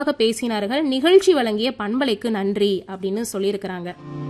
பேசினார்கள் நிகழ்ச்சி வழங்கிய பண்பலைக்கு நன்றி அப்படின்னு சொல்லியிருக்கிறாங்க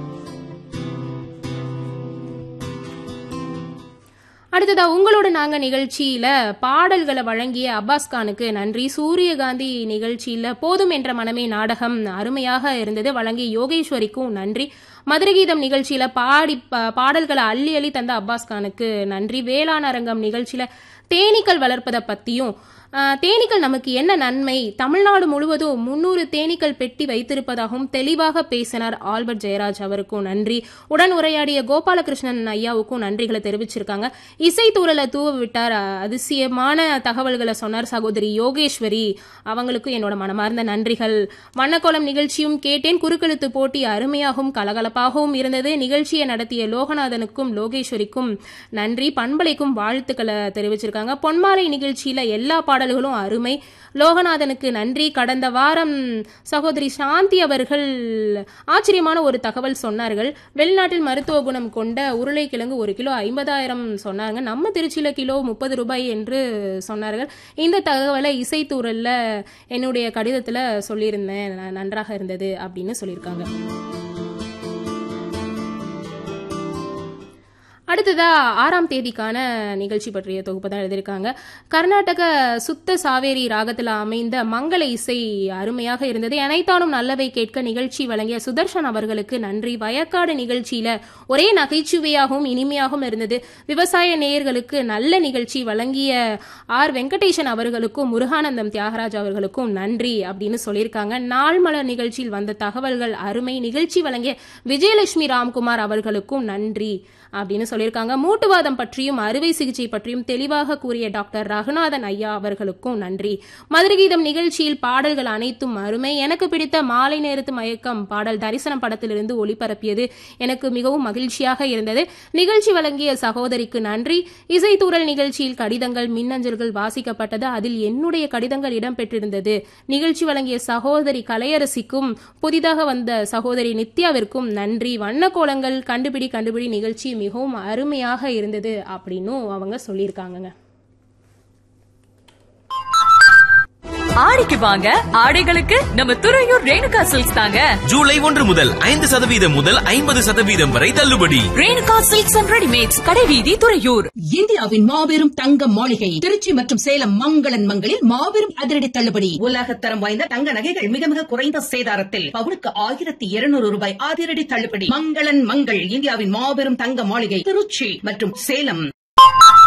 அடுத்ததா உங்களோட நாங்க நிகழ்ச்சியில பாடல்களை வழங்கிய அப்பாஸ் கானுக்கு நன்றி சூரியகாந்தி நிகழ்ச்சியில போதும் என்ற மனமே நாடகம் அருமையாக இருந்தது வழங்கிய யோகேஸ்வரிக்கும் நன்றி மதுரை கீதம் நிகழ்ச்சியில பாடி பா- பாடல்களை அள்ளி அள்ளி தந்த அப்பாஸ் கானுக்கு நன்றி வேளாண் அரங்கம் நிகழ்ச்சியில தேனீக்கள் வளர்ப்பதை பத்தியும் ஆஹ், தேனீக்கள் நமக்கு என்ன நன்மை தமிழ்நாடு முழுவதும் முன்னூறு தேனீக்கள் பெட்டி வைத்திருப்பதாகவும் தெளிவாக பேசினார் ஆல்பர்ட் ஜெயராஜ் அவருக்கும் நன்றி உடன் உரையாடிய கோபாலகிருஷ்ணன் ஐயாவுக்கும் நன்றிகளை தெரிவிச்சிருக்காங்க இசை தூரலை தூவ விட்டார் அஹ், அதிசயமான தகவல்களை சொன்னார் சகோதரி யோகேஸ்வரி அவங்களுக்கும் என்னோட மனமார்ந்த நன்றிகள் வண்ணக்கோலம் நிகழ்ச்சியும் கேட்டேன் குறுக்கெழுத்து போட்டி அருமையாகவும் கலகலப்பாகவும் இருந்தது நிகழ்ச்சியை நடத்திய லோகநாதனுக்கும் லோகேஸ்வரிக்கும் நன்றி பண்பலைக்கும் வாழ்த்துக்களை தெரிவிச்சிருக்காங்க பொன்மாலை நிகழ்ச்சியில எல்லா பாடல்களும் அருமை லோகநாதனுக்கு நன்றி கடந்த வாரம் சகோதரி சாந்தி அவர்கள் ஆச்சரியமான ஒரு தகவல் சொன்னார்கள் வெளிநாட்டில் மருத்துவ குணம் கொண்ட உருளைக்கிழங்கு ஒரு கிலோ ஐம்பதாயிரம் சொன்னாங்க நம்ம திருச்சியில கிலோ முப்பது ரூபாய் என்று சொன்னார்கள் இந்த தகவலை இசைத்தூரல்ல என்னுடைய கடிதத்துல சொல்லியிருந்தேன் ந- நன்றாக இருந்தது அப்படின்னு சொல்லியிருக்காங்க அடுத்ததா ஆறாம் தேதிக்கான நிகழ்ச்சி பற்றிய தொகுப்பு தான் எழுதியிருக்காங்க கர்நாடக சுத்த சாவேரி ராகத்தில் அமைந்த மங்கள இசை அருமையாக இருந்தது அனைத்தானும் நல்லவை கேட்க நிகழ்ச்சி வழங்கிய சுதர்ஷன் அவர்களுக்கு நன்றி வயக்காடு நிகழ்ச்சியில ஒரே நகைச்சுவையாகவும் இனிமையாகவும் இருந்தது விவசாய நேயர்களுக்கு நல்ல நிகழ்ச்சி வழங்கிய ஆர் வெங்கடேசன் அவர்களுக்கும் முருகானந்தம் தியாகராஜ் அவர்களுக்கும் நன்றி அப்படின்னு சொல்லியிருக்காங்க நாள் மலர் நிகழ்ச்சியில் வந்த தகவல்கள் அருமை நிகழ்ச்சி வழங்கிய விஜயலட்சுமி ராம்குமார் அவர்களுக்கும் நன்றி அப்படின்னு சொல்லியிருக்காங்க மூட்டுவாதம் பற்றியும் அறுவை சிகிச்சை பற்றியும் தெளிவாக கூறிய டாக்டர் ரகுநாதன் ஐயா அவர்களுக்கும் நன்றி மதுரை கீதம் நிகழ்ச்சியில் பாடல்கள் அனைத்தும் அருமை எனக்கு பிடித்த மாலை நேரத்து மயக்கம் பாடல் தரிசனம் படத்திலிருந்து ஒளிபரப்பியது எனக்கு மிகவும் மகிழ்ச்சியாக இருந்தது நிகழ்ச்சி வழங்கிய சகோதரிக்கு நன்றி இசைத்தூரல் நிகழ்ச்சியில் கடிதங்கள் மின்னஞ்சல்கள் வாசிக்கப்பட்டது அதில் என்னுடைய கடிதங்கள் இடம்பெற்றிருந்தது நிகழ்ச்சி வழங்கிய சகோதரி கலையரசிக்கும் புதிதாக வந்த சகோதரி நித்யாவிற்கும் நன்றி வண்ணக்கோலங்கள் கண்டுபிடி கண்டுபிடி நிகழ்ச்சி மிகவும் அருமையாக இருந்தது அப்படின்னும் அவங்க சொல்லியிருக்காங்கங்க ஆடிக்கு வாங்க ஆடைகளுக்கு நம்ம துறையூர் ரேணுகா சில்க்ஸ் தாங்க ஜூலை ஒன்று முதல் ஐந்து சதவீதம் முதல் ஐம்பது சதவீதம் வரை தள்ளுபடி ரேணுகா சில்க்ஸ் அண்ட் ரெடிமேட்ஸ் கடைவீதி துறையூர் இந்தியாவின் மாபெரும் தங்க மாளிகை திருச்சி மற்றும் சேலம் மங்களன் மங்களில் மாபெரும் அதிரடி தள்ளுபடி உலகத்தரம் வாய்ந்த தங்க நகைகள் மிக மிக குறைந்த சேதாரத்தில் பவுனுக்கு ஆயிரத்தி இருநூறு ரூபாய் அதிரடி தள்ளுபடி மங்களன் மங்கள் இந்தியாவின் மாபெரும் தங்க மாளிகை திருச்சி மற்றும் சேலம்